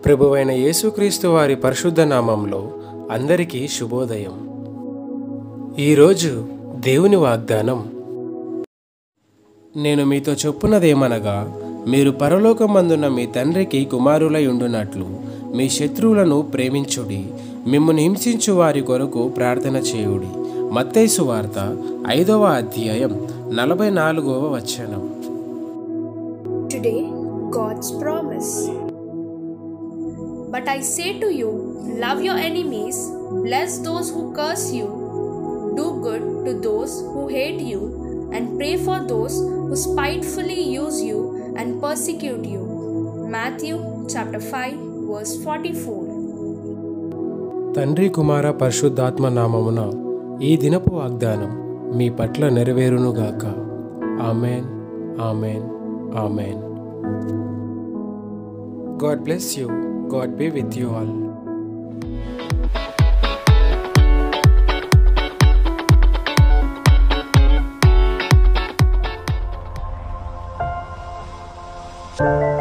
ప్రభువైన యేసుక్రీస్తు వారి పరిశుద్ధ నామంలో అందరికీ శుభోదయం ఈరోజు దేవుని వాగ్దానం నేను మీతో చెప్పున్నదేమనగా మీరు పరలోకమందున్న మీ తండ్రికి కుమారులై ఉండునట్లు మీ శత్రువులను ప్రేమించుడి మిమ్మల్ని హింసించు వారి కొరకు ప్రార్థన చేయుడి మత్తైసు వార్త ఐదవ అధ్యాయం నలభై నాలుగవ వచనం Today, God's promise. But I say to you, love your enemies, bless those who curse you, do good to those who hate you, and pray for those who spitefully use you and persecute you. Matthew chapter 5, verse 44. తండ్రి కుమార పరిశుద్ధాత్మ నామమున ఈ దినపు వాగ్దానం మీ పట్ల నెరవేరునుగాక amen amen amen God bless you God be with you all thank you